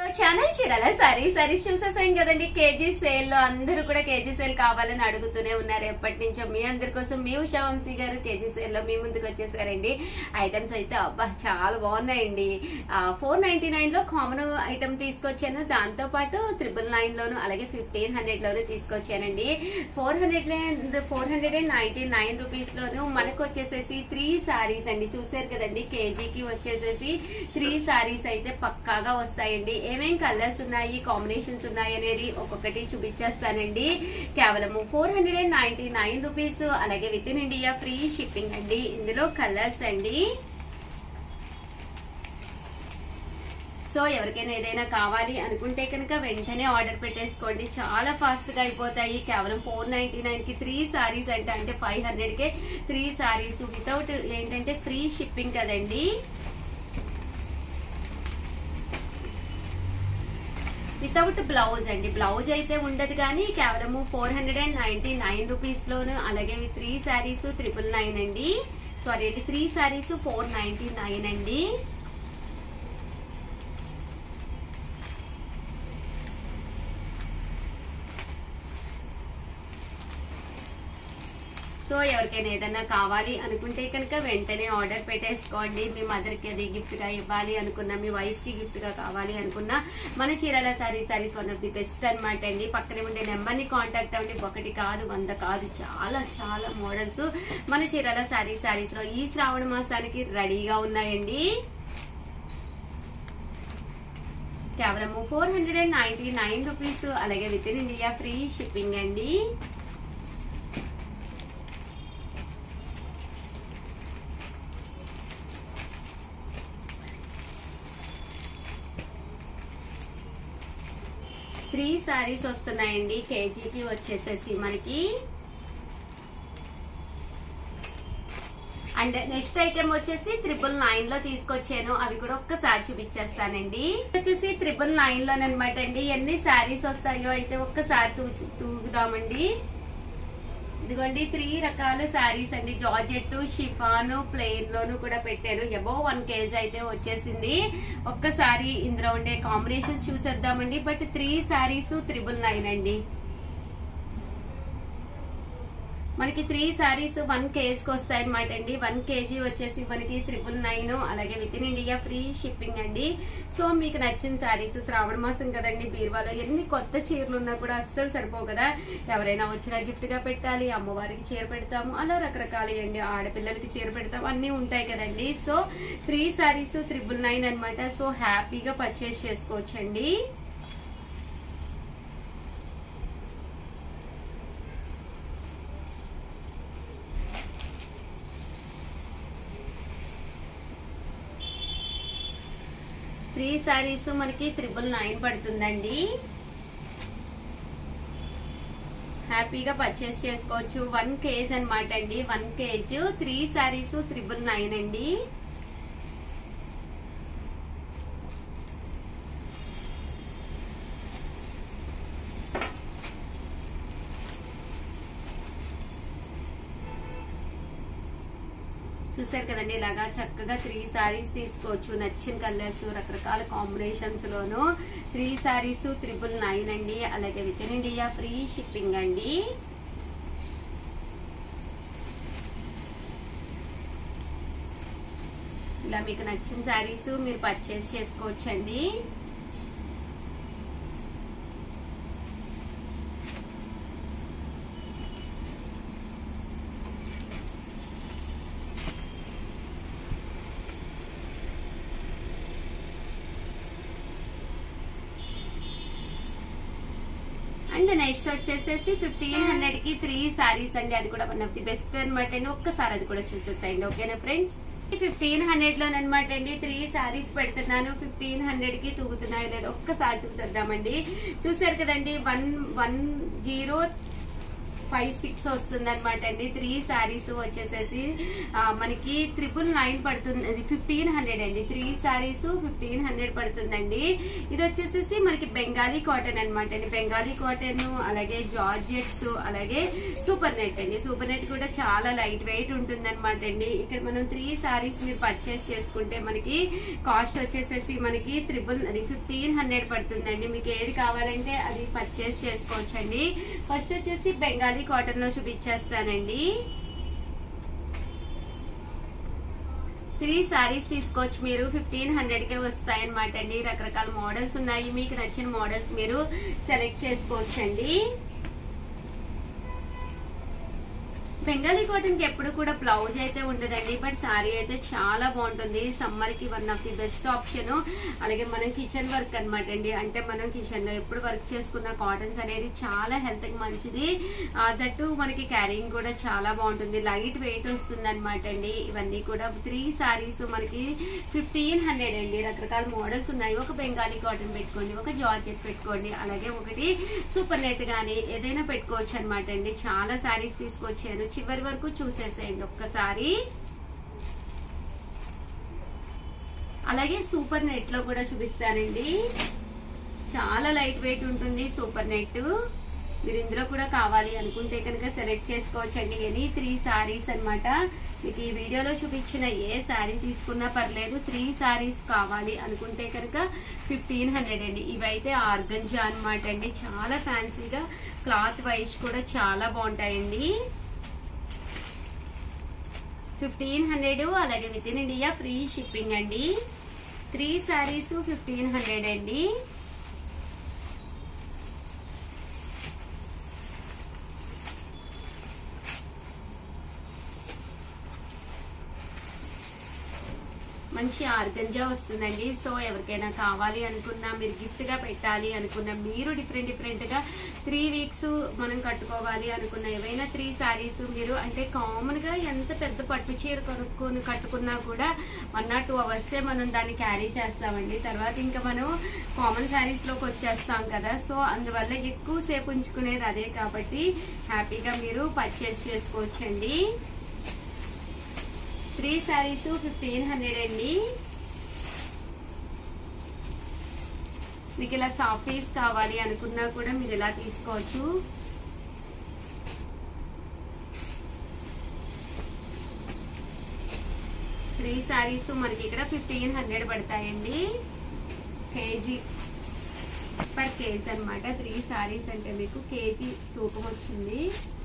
channel Chirala sorry saris చూసేసాం కదండి KG sale లో అందరూ కూడా కేజీ సేల్ కావాలని అడుగుతూనే ఉన్నారు ఎప్పటి నుంచో మీ అందరి కోసం మీ ఉషా వంశీ గారు కేజీ సేల్ లో మీ ముందుకు వచ్చేసారండి ఐటమ్స్ అయితే అబ్బా చాలా బాగున్నాయండి ఫోర్ నైన్టీ నైన్ లో కామన్ ఐటమ్ తీసుకొచ్చాను దాంతో పాటు త్రిబుల్ నైన్ లోను అలాగే ఫిఫ్టీన్ హండ్రెడ్ లోను తీసుకొచ్చానండి four hundred four hundred and ninety nine rupees లోను మనకు వచ్చేసేసి త్రీ సారీస్ అండి చూసారు కదండి కేజీకి వచ్చేసేసి త్రీ సారీస్ అయితే పక్కాగా వస్తాయండి ఏమేం కలర్స్ ఉన్నాయి కాంబినేషన్స్ ఉన్నాయి అనేది ఒక్కొక్కటి చూపించేస్తానండి కేవలము four hundred and ninety nine rupees అలాగే within India free shipping అండి ఇందులో కలర్స్ అండి సో ఎవరికైనా ఏదైనా కావాలి అనుకుంటే కనుక వెంటనే ఆర్డర్ పెట్టేసుకోండి చాలా ఫాస్ట్ గా అయిపోతాయి కేవలం ఫోర్ నైన్టీ నైన్ కి త్రీ సారీస్ అంటే అంటే ఫైవ్ హండ్రెడ్ కే త్రీ సారీస్ వితౌట్ ఏంటంటే ఫ్రీ షిప్పింగ్ కదండి వితౌట్ బ్లౌజ్ అండి బ్లౌజ్ అయితే ఉండదు కానీ కేవలము four hundred and ninety nine rupees లోను అలాగే త్రీ శారీస్ త్రిపుల్ నైన్ అండి సారీ అండి three saris four ninety nine అండి సో ఎవరికైనా ఏదైనా కావాలి అనుకుంటే కనుక వెంటనే ఆర్డర్ పెట్టేసుకోండి మీ మదర్ కి అది గిఫ్ట్ గా ఇవ్వాలి అనుకున్నా మీ వైఫ్ కి గిఫ్ట్ గా కావాలి అనుకున్నా మన Chirala sorry saris one of the best అనమాట అండి పక్కనే ఉండే నెంబర్ ని కాంటాక్ట్ అవ్వండి ఒకటి కాదు వంద కాదు చాలా చాలా మోడల్స్ మన చీరాల సారీ సారీస్ లో ఈ శ్రావణ మాసానికి రెడీగా ఉన్నాయండి కేవలం four hundred and ninety nine rupees అలాగే within India free shipping అండి త్రీ సారీస్ వస్తున్నాయండి కేజీకి వచ్చేసేసి మనకి అండ్ నెక్స్ట్ ఐటమ్ వచ్చేసి త్రిబుల్ నైన్ లో తీసుకొచ్చాను అవి కూడా ఒక్కసారి చూపించేస్తానండి వచ్చేసి త్రిబుల్ నైన్ లోనమాట అండి ఎన్ని శారీస్ వస్తాయో అయితే ఒక్కసారి తూ- తూగుదామండి ఇదిగోండి త్రీ రకాల శారీస్ అండి జార్జెట్ షిఫాన్ ప్లెయిన్ లోను కూడా పెట్టాను ఎబో వన్ కేజీ అయితే వచ్చేసింది ఒక్కసారి ఇందులో ఉండే కాంబినేషన్స్ చూసేద్దామండి but three saris triple nine అండి మనకి త్రీ శారీస్ వన్ కేజీకి వస్తాయి అనమాట అండి వన్ కేజీ వచ్చేసి మనకి త్రిపుల్ నైన్ అలాగే within India free shipping అండి సో మీకు నచ్చిన శారీస్ శ్రావణ మాసం కదండి బీరువాలో ఎన్ని కొత్త చీరలు ఉన్నా కూడా అస్సలు సరిపోవు కదా ఎవరైనా వచ్చినా గిఫ్ట్ గా పెట్టాలి అమ్మవారికి చీర పెడతాము అలా రకరకాలు అండి ఆడపిల్లలకి చీర పెడతాము అన్ని ఉంటాయి కదండి so three saris triple nine అనమాట సో హ్యాపీగా పర్చేస్ చేసుకోవచ్చండి త్రీ సారీస్ మనకి త్రిబుల్ నైన్ పడుతుందండి హ్యాపీగా పర్చేస్ చేసుకోవచ్చు వన్ కేజ్ అనమాట అండి one KG three saris triple nine అండి చూసారు కదండి ఇలాగా చక్కగా త్రీ సారీస్ తీసుకోవచ్చు నచ్చిన కలర్స్ రకరకాల కాంబినేషన్స్ లోను త్రీ సారీస్ త్రిబుల్ నైన్ అండి అలాగే within India free shipping అండి ఇలా మీకు నచ్చిన శారీస్ మీరు పర్చేస్ చేసుకోవచ్చండి అండ్ నెక్స్ట్ వచ్చేసేసి ఫిఫ్టీన్ హండ్రెడ్ కి త్రీ సారీస్ అండి అది కూడా వన్ ఆఫ్ ది బెస్ట్ అనమాట అండి ఒక్కసారి అది కూడా చూసేసేయండి ఓకేనా ఫ్రెండ్స్ ఫిఫ్టీన్ హండ్రెడ్ లో అనమాట అండి త్రీ సారీస్ పెడుతున్నాను ఫిఫ్టీన్ హండ్రెడ్ కి తూగుతున్నాయి లేదా ఒక్కసారి చూసేద్దామండి చూసారు కదండి one one zero five six వస్తుంది అనమాట అండి త్రీ శారీస్ వచ్చేసేసి ఆ, మనకి త్రిపుల్ నైన్ పడుతుంది ఫిఫ్టీన్ హండ్రెడ్ అండి త్రీ శారీస్ ఫిఫ్టీన్ హండ్రెడ్ పడుతుందండి ఇది వచ్చేసేసి మనకి బెంగాలీ కాటన్ అనమాట అండి బెంగాలీ కాటన్ అలాగే జార్జెట్స్ అలాగే సూపర్ నెట్ అండి సూపర్ నెట్ కూడా చాలా లైట్ వెయిట్ ఉంటుంది అనమాట అండి ఇక్కడ మనం త్రీ సారీస్ మీరు పర్చేస్ చేసుకుంటే మనకి కాస్ట్ వచ్చేసేసి మనకి త్రిబుల్ అది ఫిఫ్టీన్ హండ్రెడ్ పడుతుందండి మీకు ఏది కావాలంటే అది పర్చేస్ చేసుకోవచ్చండి ఫస్ట్ వచ్చేసి బెంగాలీ కాటన్ లో చూపించేస్తానండి త్రీ సారీస్ తీసుకోవచ్చు మీరు ఫిఫ్టీన్ హండ్రెడ్ కే వస్తాయి అనమాట అండి రకరకాల మోడల్స్ ఉన్నాయి మీకు నచ్చిన మోడల్స్ మీరు సెలెక్ట్ చేసుకోవచ్చండి బెంగాలీ కాటన్ కి ఎప్పుడు కూడా బ్లౌజ్ అయితే ఉండదండి బట్ సారీ అయితే చాలా బాగుంటుంది సమ్మర్ కి one of the best option అలాగే మనం కిచెన్ వర్క్ అనమాట అండి అంటే మనం కిచెన్ లో ఎప్పుడు వర్క్ చేసుకున్న కాటన్స్ అనేది చాలా హెల్త్ కి మంచిది ఆ, దట్టు మనకి క్యారింగ్ కూడా చాలా బాగుంటుంది లైట్ వెయిట్ వస్తుంది అనమాట అండి ఇవన్నీ కూడా త్రీ సారీస్ మనకి ఫిఫ్టీన్ హండ్రెడ్ అండి రకరకాల మోడల్స్ ఉన్నాయి ఒక బెంగాలీ కాటన్ పెట్టుకోండి ఒక జార్జెట్ పెట్టుకోండి అలాగే ఒకటి సూపర్ నెట్ గానీ ఏదైనా పెట్టుకోవచ్చు అనమాట అండి చాలా సారీస్ తీసుకొచ్చాను చివరి వరకు చూసేసేయండి ఒక్కసారి అలాగే సూపర్ నెట్ లో కూడా చూపిస్తానండి చాలా లైట్ వెయిట్ ఉంటుంది సూపర్ నెట్ మీరు ఇందులో కూడా కావాలి అనుకుంటే కనుక సెలెక్ట్ చేసుకోవచ్చండి ఎనీ త్రీ సారీస్ అన్నమాట మీకు ఈ వీడియోలో చూపించిన ఏ శారీ తీసుకున్నా పర్లేదు త్రీ సారీస్ కావాలి అనుకుంటే కనుక ఫిఫ్టీన్ హండ్రెడ్ అండి ఇవైతే ఆర్గంజా అన్నమాట అండి చాలా ఫ్యాన్సీగా క్లాత్ వైజ్ కూడా చాలా బాగుంటాయండి ఫిఫ్టీన్ హండ్రెడ్ అలాగే within India free shipping అండి త్రీ సారీస్ ఫిఫ్టీన్ హండ్రెడ్ అండి మంచి ఆర్గంజా వస్తుందండి సో ఎవరికైనా కావాలి అనుకున్నా మీరు గిఫ్ట్ గా పెట్టాలి అనుకున్నా మీరు డిఫరెంట్ డిఫరెంట్ గా త్రీ వీక్స్ మనం కట్టుకోవాలి అనుకున్న ఏవైనా త్రీ సారీస్ మీరు అంటే కామన్ గా ఎంత పెద్ద పట్టు చీర కొనుక్కొని కట్టుకున్నా కూడా వన్ ఆర్ టూ అవర్స్ మనం దాన్ని క్యారీ చేస్తామండి తర్వాత ఇంకా మనం కామన్ సారీస్ లోకి వచ్చేస్తాం కదా సో అందువల్ల ఎక్కువ సేపు ఉంచుకునేది అదే కాబట్టి హ్యాపీగా మీరు పర్చేస్ చేసుకోవచ్చండి త్రీ శారీస్ ఫిఫ్టీన్ హండ్రెడ్ అండి మీకు ఇలా సాఫ్టీస్ కావాలి అనుకున్నా కూడా మీరు ఇలా తీసుకోవచ్చు త్రీ శారీస్ మనకి ఇక్కడ ఫిఫ్టీన్ హండ్రెడ్ పడతాయండి కేజీ పర్ కేజీ అన్నమాట త్రీ శారీస్ అంటే మీకు కేజీ తూకం వచ్చింది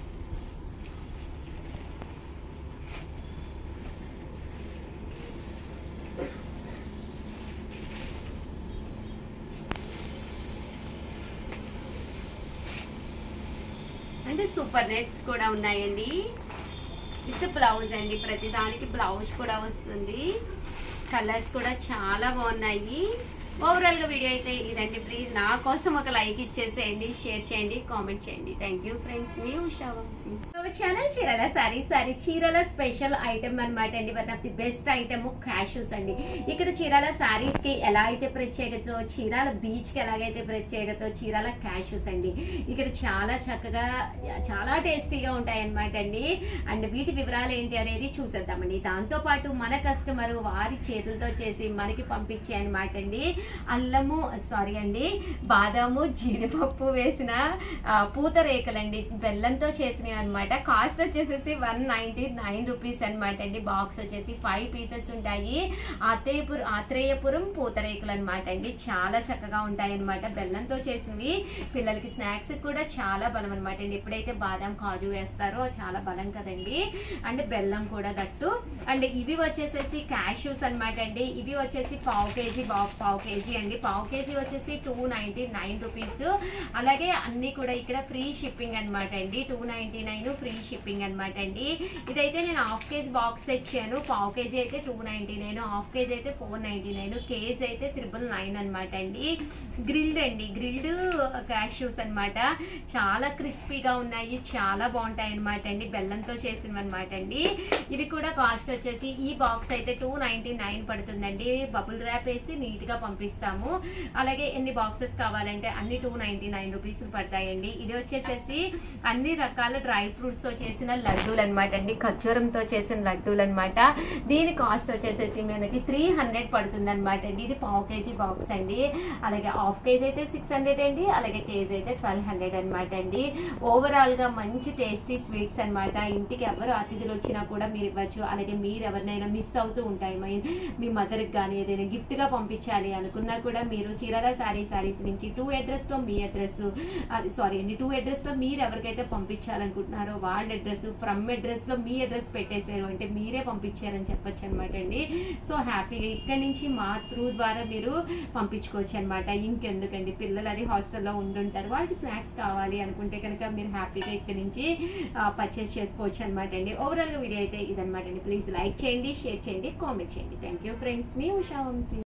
అంటే సూపర్ నెట్స్ కూడా ఉన్నాయండి విత్ బ్లౌజ్ అండి ప్రతి దానికి బ్లౌజ్ కూడా వస్తుంది కలర్స్ కూడా చాలా బాగున్నాయి ఓవరాల్ గా వీడియో అయితే ఇదండి ప్లీజ్ నా కోసం ఒక లైక్ ఇచ్చేసేయండి షేర్ చేయండి కామెంట్ చేయండి థ్యాంక్ యూ ఫ్రెండ్స్ మీ Usha Vamsi channel Chirala sorry sorry Chirala special item అన్నమాట అండి one of the best item cashews అండి ఇక్కడ చీరాల సారీస్ కి ఎలా అయితే ప్రత్యేకతో చీరాల బీచ్ కి ఎలాగైతే ప్రత్యేకతో చీరాల క్యాషూస్ అండి ఇక్కడ చాలా చక్కగా చాలా టేస్టీగా ఉంటాయి అన్నమాట అండి అండ్ వీటి వివరాలు ఏంటి అనేది చూసేద్దామండి దాంతో పాటు మన కస్టమర్ వారి చేతులతో చేసి మనకి పంపించే అనమాట అండి అల్లము సారీ అండి బాదాము జీడిపప్పు వేసిన ఆ, పూతరేకలండి బెల్లంతో చేసినవి అనమాట కాస్ట్ వచ్చేసేసి వన్ నైన్టీ నైన్ రూపీస్ అనమాట అండి బాక్స్ వచ్చేసి ఫైవ్ పీసెస్ ఉంటాయి ఆత్రేయపురం ఆత్రేయపురం పూతరేకులు అనమాట అండి చాలా చక్కగా ఉంటాయి అనమాట బెల్లంతో చేసినవి పిల్లలకి స్నాక్స్ కూడా చాలా బలం అనమాట అండి ఎప్పుడైతే బాదం కాజు వేస్తారో చాలా బలం కదండి అండ్ బెల్లం కూడా దట్టు అండ్ ఇవి వచ్చేసేసి క్యాష్యూస్ అనమాట అండి ఇవి వచ్చేసి పావు కేజీ బా- పావు కేజీ అండి పావు కేజీ వచ్చేసి టూ నైన్టీ నైన్ రూపీస్ అలాగే అన్ని కూడా ఇక్కడ ఫ్రీ షిప్పింగ్ అనమాట అండి two ninety nine free shipping అనమాట అండి ఇదైతే నేను హాఫ్ కేజీ బాక్స్ తెచ్చాను పావు కేజీ అయితే two ninety nine half KG అయితే ఫోర్ నైన్టీ నైన్ కేజీ అయితే త్రిబుల్ నైన్ అనమాట అండి గ్రిల్డ్ అండి గ్రిల్డ్ క్యాష్యూస్ అన్నమాట చాలా క్రిస్పీగా ఉన్నాయి చాలా బాగుంటాయి అనమాట అండి బెల్లంతో చేసినవి అనమాట అండి ఇవి కూడా కాస్ట్ వచ్చేసి ఈ బాక్స్ అయితే టూ నైన్టీ నైన్ పడుతుందండి బబుల్ ర్యాప్ వేసి నీట్ గా పంపిస్తారు పంపిస్తాము అలాగే ఎన్ని బాక్సెస్ కావాలంటే అన్ని టూ నైన్టీ నైన్ రూపీస్ పడతాయండి ఇది వచ్చేసేసి అన్ని రకాల డ్రై ఫ్రూట్స్ తో చేసిన లడ్డూలు అనమాట అండి ఖర్జూరంతో చేసిన లడ్డూలు అనమాట దీని కాస్ట్ వచ్చేసేసి మనకి త్రీ హండ్రెడ్ పడుతుంది అనమాట అండి ఇది పావు కేజీ బాక్స్ అండి అలాగే హాఫ్ కేజీ అయితే సిక్స్ హండ్రెడ్ అండి అలాగే కేజీ అయితే ట్వెల్వ్ హండ్రెడ్ అనమాట అండి ఓవరాల్ గా మంచి టేస్టీ స్వీట్స్ అన్నమాట ఇంటికి ఎవరు అతిథులు వచ్చినా కూడా మీరు ఇవ్వచ్చు అలాగే మీరు ఎవరినైనా మిస్ అవుతూ ఉంటాయి మీ- మీ మదర్కి కానీ ఏదైనా గిఫ్ట్ గా పంపించాలి అనుకున్నా కూడా మీరు చీరాల శారీ శారీస్ నుంచి టూ అడ్రస్ లో మీ అడ్రస్ అది సారీ అండి టూ అడ్రస్ లో మీరు ఎవరికైతే పంపించాలనుకుంటున్నారో వాళ్ళ అడ్రస్ ఫ్రమ్ అడ్రస్ లో మీ అడ్రస్ పెట్టేశారు అంటే మీరే పంపించారని చెప్పొచ్చు అనమాట అండి సో హ్యాపీగా ఇక్కడి నుంచి మా త్రూ ద్వారా మీరు పంపించుకోవచ్చు అనమాట ఇంకెందుకండి పిల్లలు అది హాస్టల్లో ఉండుంటారు వాళ్ళకి స్నాక్స్ కావాలి అనుకుంటే కనుక మీరు హ్యాపీగా ఇక్కడి నుంచి పర్చేస్ చేసుకోవచ్చు అనమాట అండి ఓవరాల్ గా వీడియో అయితే ఇదనమాట అండి ప్లీజ్ లైక్ చేయండి షేర్ చేయండి కామెంట్ చేయండి థ్యాంక్ యూ ఫ్రెండ్స్ మీ ఉషా వంశీ